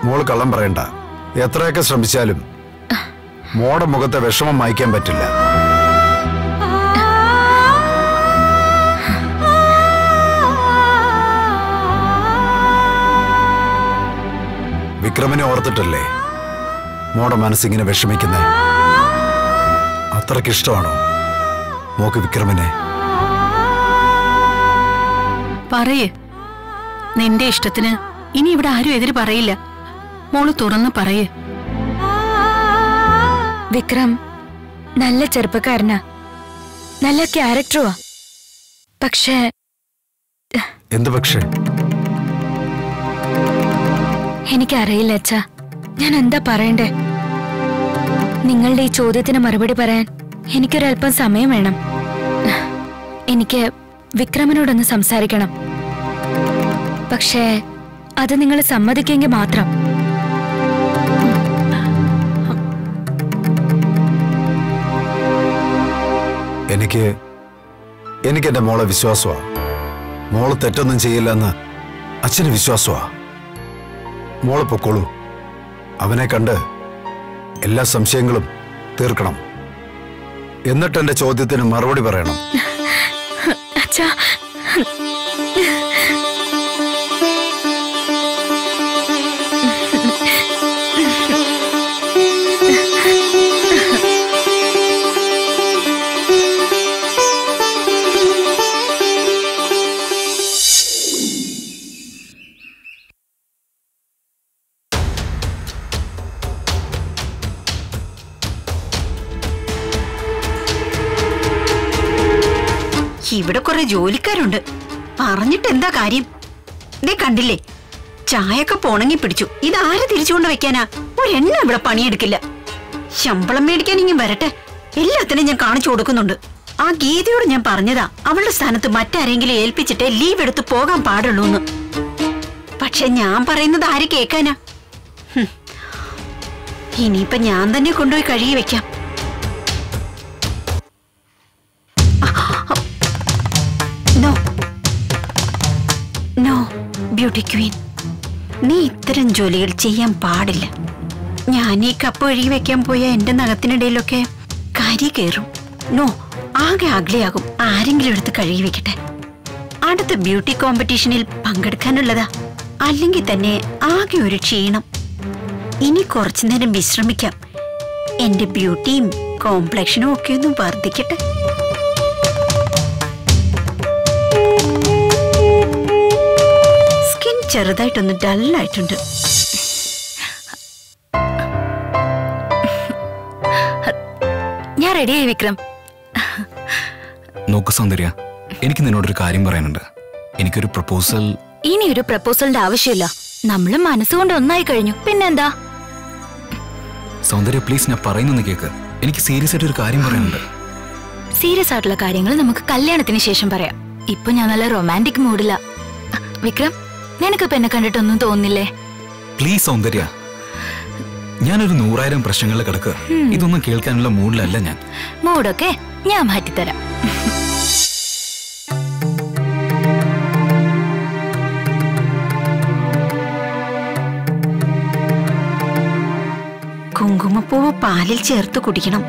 മോള് കള്ളം പറയണ്ട എത്രയൊക്കെ ശ്രമിച്ചാലും മോടെ മുഖത്തെ വിഷമം മായ്ക്കാൻ പറ്റില്ല വിക്രമിനെ ഓർത്തിട്ടല്ലേ മോടെ മനസ്സിങ്ങനെ വിഷമിക്കുന്നേ അത്രയ്ക്ക് ഇഷ്ടമാണോ മോക്ക് വിക്രമിനെ പറയ് നിന്റെ ഇഷ്ടത്തിന് ഇനി ഇവിടെ ആരും എതിര് പറയില്ല മോള് തുറന്ന് പറയ് വിക്രം നല്ല ചെറുപ്പക്കാരനാ നല്ല ക്യാരക്ടറുവാ പക്ഷേ എന്ത് പക്ഷേ എനിക്കറിയില്ല അച്ഛാ ഞാൻ എന്താ പറയണ്ടേ നിങ്ങളുടെ ഈ ചോദ്യത്തിന് മറുപടി പറയാൻ എനിക്കൊരല്പം സമയം വേണം എനിക്ക് വിക്രമനോടൊന്ന് സംസാരിക്കണം പക്ഷേ അത് നിങ്ങൾ സമ്മതിക്കെങ്കിൽ മാത്രം എനിക്ക് എനിക്ക് എന്റെ മോളെ വിശ്വാസമാ മോള് തെറ്റൊന്നും ചെയ്യില്ലെന്ന് അച്ഛന് വിശ്വാസമാ മോളെ പൊക്കോളൂ അവനെ കണ്ട് എല്ലാ സംശയങ്ങളും തീർക്കണം എന്നിട്ട് എന്റെ ചോദ്യത്തിന് മറുപടി പറയണം അച്ഛാ ഇവിടെ കുറെ ജോലിക്കാരുണ്ട് പറഞ്ഞിട്ട് എന്താ കാര്യം ദേ കണ്ടില്ലേ ചായയൊക്കെ പോണങ്ങി പിടിച്ചു ഇതാരെ തിരിച്ചുകൊണ്ട് വെക്കാനാ ഒരെണ്ണ ഇവിടെ പണിയെടുക്കില്ല ശമ്പളം മേടിക്കാൻ ഇങ്ങനെ വരട്ടെ എല്ലാത്തിനും ഞാൻ കാണിച്ചു കൊടുക്കുന്നുണ്ട് ആ ഗീതയോട് ഞാൻ പറഞ്ഞതാ അവളുടെ സ്ഥാനത്ത് മറ്റാരെങ്കിലും ഏൽപ്പിച്ചിട്ട് ലീവ് എടുത്ത് പോകാൻ പാടുള്ളൂ എന്ന് പക്ഷെ ഞാൻ പറയുന്നത് ആര് കേക്കാനാ ഹും. ഇനിയിപ്പൊ ഞാൻ തന്നെ കൊണ്ടുപോയി കഴുകി വെക്കാം നോ നോ ബ്യൂട്ടി ക്വീൻ നീ ഇത്തരം ജോലികൾ ചെയ്യാൻ പാടില്ല ഞാൻ ഈ കപ്പ് കഴുകി വെക്കാൻ പോയ എന്റെ നഖത്തിനിടയിലൊക്കെ കരി കയറും നോ ആകെ അഗ്ലിയാകും ആരെങ്കിലും എടുത്ത് കഴുകി വെക്കട്ടെ അടുത്ത ബ്യൂട്ടി കോമ്പറ്റീഷനിൽ പങ്കെടുക്കാനുള്ളതാ അല്ലെങ്കിൽ തന്നെ ആകെ ഒരു ക്ഷീണം ഇനി കുറച്ചു നേരം വിശ്രമിക്കാം എന്റെ ബ്യൂട്ടിയും കോംപ്ലക്ഷനും ഒക്കെ ഒന്ന് വർദ്ധിക്കട്ടെ സ്കിൻ ചെറുതായിട്ടൊന്ന് ഡല്ലായിട്ടുണ്ട് ഞാൻ റെഡിയായി വിക്രം നോക്ക് സൗന്ദര്യ എനിക്ക് നിന്നോടൊരു കാര്യം പറയാനുണ്ട് എനിക്കൊരു പ്രപ്പോസൽ ഇനി ഒരു പ്രപ്പോസലിന്റെ ആവശ്യമില്ല നമ്മൾ മനസ്സുകൊണ്ട് ഒന്നായി കഴിഞ്ഞു പിന്നെന്താ സൗന്ദര്യ പ്ലീസ് ഞാൻ പറയുന്നൊന്ന് കേക്ക് എനിക്ക് സീരിയസ് ആയിട്ട് ഒരു കാര്യം പറയാനുണ്ട് സീരിയസ് ആയിട്ടുള്ള കാര്യങ്ങൾ നമുക്ക് കല്യാണത്തിന് ശേഷം പറയാം ഇപ്പൊ ഞാൻ നല്ല റൊമാൻറ്റിക് മൂഡിലാ വിക്രം നിനക്കിപ്പോ എന്നെ കണ്ടിട്ടൊന്നും തോന്നില്ലേ പ്ലീസ് സൗന്ദര്യ ഞാനൊരു നൂറായിരം പ്രശ്നങ്ങളിൽ കിടക്കുക ഇതൊന്നും കേൾക്കാനുള്ള മൂഡിലല്ല ഞാൻ മൂഡൊക്കെ ഞാൻ മാറ്റിത്തരാം കുങ്കുമപ്പൂവ് പാലിൽ ചേർത്ത് കുടിക്കണം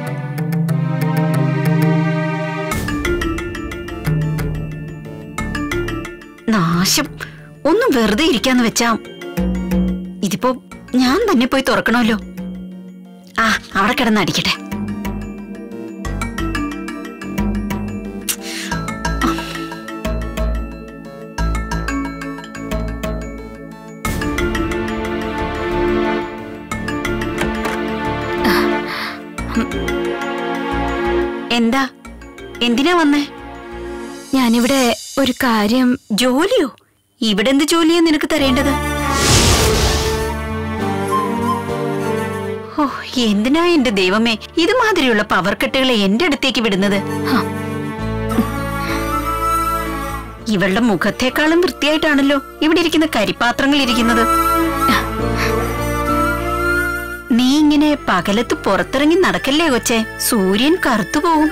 നാശം ഒന്നും വെറുതെ ഇരിക്കാന്ന് വെച്ചാ ഇതിപ്പോ ഞാൻ തന്നെ പോയി തുറക്കണമല്ലോ ആ അവിടെ കിടന്ന് അടിക്കട്ടെ എന്താ എന്തിനാ വന്നേ ഞാനിവിടെ ഒരു കാര്യം ജോലിയോ ഇവിടെ എന്ത് ജോലിയാ നിനക്ക് തരേണ്ടത് ഓ എന്തിനാ എന്റെ ദൈവമേ ഇതുമാതിരിയുള്ള പവർ കട്ടുകളെ എന്റെ അടുത്തേക്ക് വിടുന്നത് ഹ. ഇവളുടെ മുഖത്തേക്കാളും വൃത്തിയായിട്ടാണല്ലോ ഇവിടെ ഇരിക്കുന്ന കരിപാത്രങ്ങൾ ഇരിക്കുന്നത് നീ ഇങ്ങനെ പകലത്ത് പുറത്തിറങ്ങി നടക്കല്ലേ കൊച്ചെ സൂര്യൻ കറുത്തു പോവും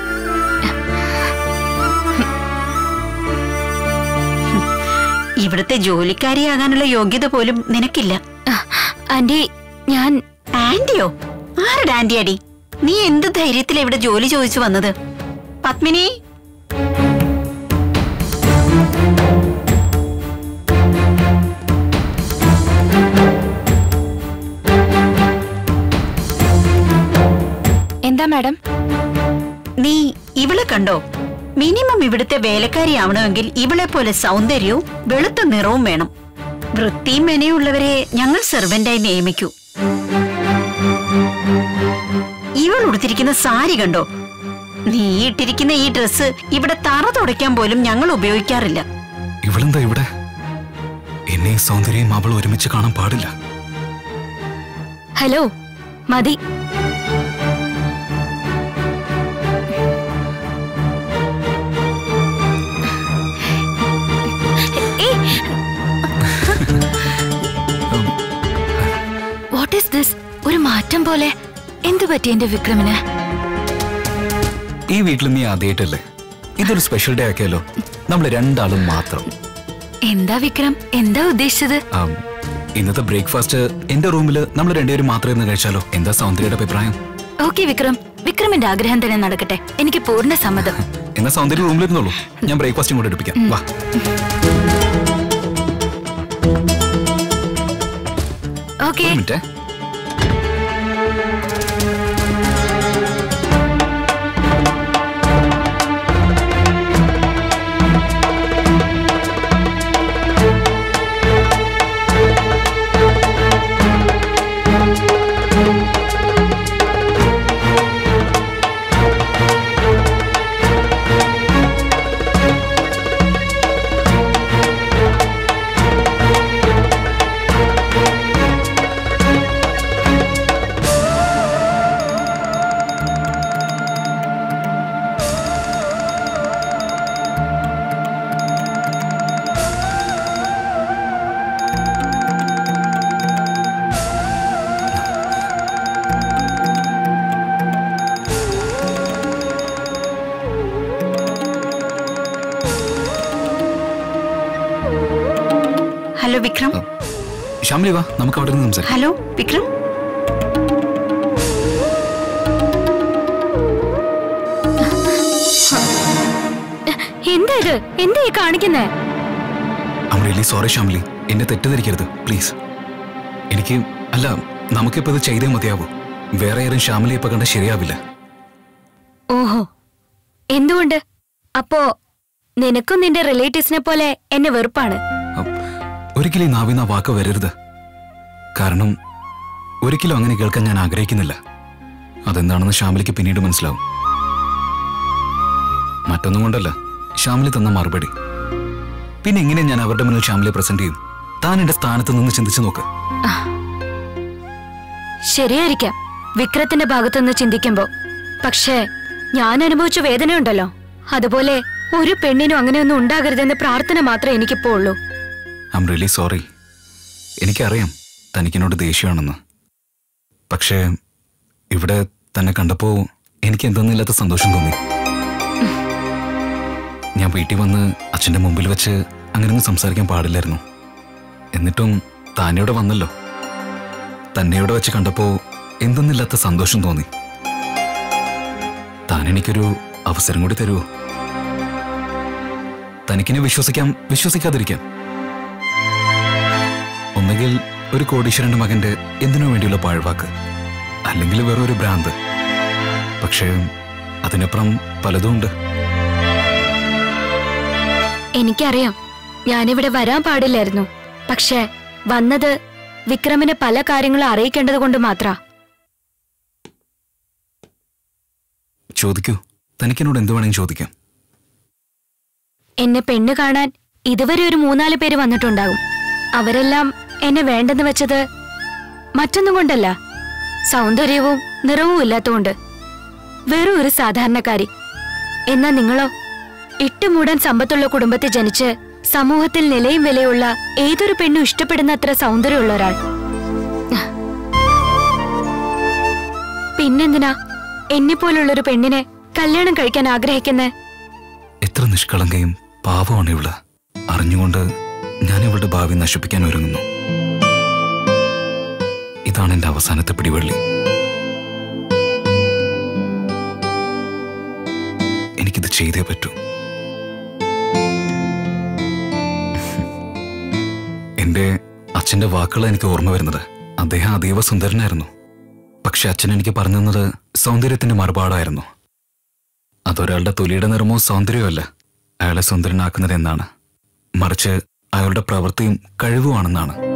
ഇവിടുത്തെ ജോലിക്കാരിയാകാനുള്ള യോഗ്യത പോലും നിനക്കില്ല ആ, ആന്റി ഞാൻ ആന്റിയോ ആരുടെ ആന്റിയാടി നീ എന്ത് ധൈര്യത്തിൽ ഇവിടെ ജോലി ചോദിച്ചു വന്നത് പത്മിനി എന്താ മാഡം നീ ഇവളെ കണ്ടോ മിനിമം ഇവിടുത്തെ വേലക്കാരിയാവണമെങ്കിൽ ഇവളെ പോലെ സൗന്ദര്യവും വെളുത്ത നിറവും വേണം വൃത്തിയും മെനയുള്ളവരെ ഞങ്ങൾ സെർവന്റായി നിയമിക്കൂ ഇവൾ ഉടുത്തിരിക്കുന്ന സാരി കണ്ടോ നീ ഇട്ടിരിക്കുന്ന ഈ ഡ്രസ്സ് ഇവിടെ തറ തുടയ്ക്കാൻ പോലും ഞങ്ങൾ ഉപയോഗിക്കാറില്ല ഇവളെന്താ ഇവിടെ എന്നെ സൗന്ദര്യം അവൾ ഒരുമിച്ച് കാണാൻ പാടില്ല ഹലോ മതി വാട്ട് ഈസ് ദിസ് ഒരു മാറ്റം പോലെ എന്തു പറ്റി എന്റെ വിക്രമിന് ഈ വീട്ടിൽ നീ ആദ്യമായിട്ടല്ലേ ഇതൊരു സ്പെഷ്യൽ ഡേ ആക്കിയല്ലോ നമ്മൾ രണ്ടാളും മാത്രം എന്താ വിക്രം എന്താ ഉദ്ദേശിച്ചത് ആം, ഇന്നത്തെ ബ്രേക്ക്ഫാസ്റ്റ് എന്റെ റൂമിൽ നമ്മൾ രണ്ടുപേരും മാത്രം ഇരുന്ന് കഴിച്ചാലോ എന്താ സൗന്ദര്യയുടെ അഭിപ്രായം ഓക്കെ വിക്രം വിക്രമിന്റെ ആഗ്രഹം തന്നെ നടക്കട്ടെ എനിക്ക് പൂർണ്ണ സമ്മതം എന്നാ സൗന്ദര്യം റൂമിലിരുന്നുള്ളൂ ഞാൻ ബ്രേക്ക്ഫാസ്റ്റും കൂടെ എടുപ്പിക്കാം വാ ഓക്കെ ഒരു മിനിറ്റ് ഹലോ വിക്രം ശ്യാമിലി വാ നമുക്ക് അവിടെ നിന്ന് സംസാരിക്കാം ഹലോ വിക്രം എന്താ ഇത് എന്താ ഈ കാണിക്കുന്നേ ഐ റിയലി സോറി ശ്യാമിലി എന്നെ തെറ്റിദ്ധരിക്കരുത് പ്ലീസ് എനിക്ക് അല്ല നമുക്കിപ്പോ ഇത് ചെയ്തേ മതിയാവൂ വേറെ ആരും ശ്യാമിലി ഇപ്പൊ കണ്ട ശരിയാവില്ല ഓഹോ എന്തുകൊണ്ട് അപ്പോ നിനക്കും നിന്റെ റിലേറ്റീവ്സിനെ പോലെ എന്നെ വെറുപ്പാണ് അ- ഒരിക്കലും ഈ നാവിന്ന വാക്ക് വരരുത് കാരണം ഒരിക്കലും അങ്ങനെ കേൾക്കാൻ ഞാൻ ആഗ്രഹിക്കുന്നില്ല അതെന്താണെന്ന് ശ്യാമിലിക്ക് പിന്നീട് മനസ്സിലാവും മറ്റൊന്നും കൊണ്ടല്ല ശ്യാമിലി തന്ന മറുപടി പിന്നെ എങ്ങനെ ഞാൻ അവരുടെ മുന്നിൽ ശ്യാമിലിയെ പ്രസന്റ് ചെയ്യും താൻ എന്റെ സ്ഥാനത്ത് നിന്ന് ചിന്തിച്ചു നോക്ക് ശരിയായിരിക്കാം വിക്രത്തിന്റെ ഭാഗത്തുനിന്ന് ചിന്തിക്കുമ്പോ പക്ഷേ ഞാൻ അനുഭവിച്ച വേദനയുണ്ടല്ലോ അതുപോലെ ഒരു പെണ്ണിനും അങ്ങനെയൊന്നും ഉണ്ടാകരുതെന്ന് പ്രാർത്ഥന മാത്രമേ എനിക്കിപ്പോ ഉള്ളൂ ഐ എം റിയലി സോറി എനിക്കറിയാം തനിക്കെന്നോട് ദേഷ്യമാണെന്ന് പക്ഷേ ഇവിടെ തന്നെ കണ്ടപ്പോ എനിക്ക് എന്തെന്നില്ലാത്ത സന്തോഷം തോന്നി ഞാൻ വീട്ടിൽ വന്ന് അച്ഛന്റെ മുമ്പിൽ വെച്ച് അങ്ങനെയൊന്നും സംസാരിക്കാൻ പാടില്ലായിരുന്നു എന്നിട്ടും താനിവിടെ വന്നല്ലോ തന്നെ ഇവിടെ വെച്ച് കണ്ടപ്പോ എന്തെന്നില്ലാത്ത സന്തോഷം തോന്നി താൻ എനിക്കൊരു അവസരം കൂടി തരുമോ തനിക്കിനെ വിശ്വസിക്കാം വിശ്വസിക്കാതിരിക്കാം ഒന്നുകിൽ ഒരു കോടീശ്വരന്റെ മകന്റെ എന്തിനു വേണ്ടിയുള്ള പാഴ്വാക്ക് അല്ലെങ്കിൽ വേറെ ഒരു ഭ്രാന്ത് പക്ഷേ അതിനപ്പുറം പലതും ഉണ്ട് എനിക്കറിയാം ഞാനിവിടെ വരാൻ പാടില്ലായിരുന്നു പക്ഷേ വന്നത് വിക്രമിനെ പല കാര്യങ്ങളും അറിയിക്കേണ്ടത് കൊണ്ട് മാത്ര ചോദിക്കൂ തനിക്കെന്നോട് എന്ത് വേണമെങ്കിൽ ചോദിക്കാം എന്നെ പെണ്ണ് കാണാൻ ഇതുവരെ ഒരു മൂന്നാല് പേര് വന്നിട്ടുണ്ടാകും അവരെല്ലാം എന്നെ വേണ്ടെന്ന് വെച്ചത് മറ്റൊന്നും കൊണ്ടല്ല സൗന്ദര്യവും നിറവും ഇല്ലാത്തതുകൊണ്ട് വെറും ഒരു സാധാരണക്കാരി എന്നാ നിങ്ങളോ ഇട്ടുമൂടാൻ സമ്പത്തുള്ള കുടുംബത്തിൽ ജനിച്ച് സമൂഹത്തിൽ നിലയും വിലയുള്ള ഏതൊരു പെണ്ണും ഇഷ്ടപ്പെടുന്ന അത്ര സൗന്ദര്യമുള്ള ഒരാൾ പിന്നെന്തിനാ എന്നെപ്പോലുള്ളൊരു പെണ്ണിനെ കല്യാണം കഴിക്കാൻ ആഗ്രഹിക്കുന്നേ എത്ര നിഷ്കളങ്കയും പാവമാണ് ഇവള് അറിഞ്ഞുകൊണ്ട് ഞാൻ ഇവളുടെ ഭാവി നശിപ്പിക്കാൻ ഒരുങ്ങുന്നു ഇതാണ് എന്റെ അവസാനത്തെ പിടിവള്ളി എനിക്കിത് ചെയ്തേ പറ്റൂ എന്റെ അച്ഛന്റെ വാക്കുകൾ എനിക്ക് ഓർമ്മ വരുന്നത് അദ്ദേഹം അതീവ സുന്ദരനായിരുന്നു പക്ഷെ അച്ഛൻ എനിക്ക് പറഞ്ഞു തന്നത് സൗന്ദര്യത്തിന്റെ മറുപാടായിരുന്നു അതൊരാളുടെ തൊലിയുടെ നിറമോ സൗന്ദര്യമല്ല അയാളെ സുന്ദരനാക്കുന്നത് എന്നാണ് മറിച്ച് അയാളുടെ പ്രവൃത്തിയും കഴിവുമാണെന്നാണ്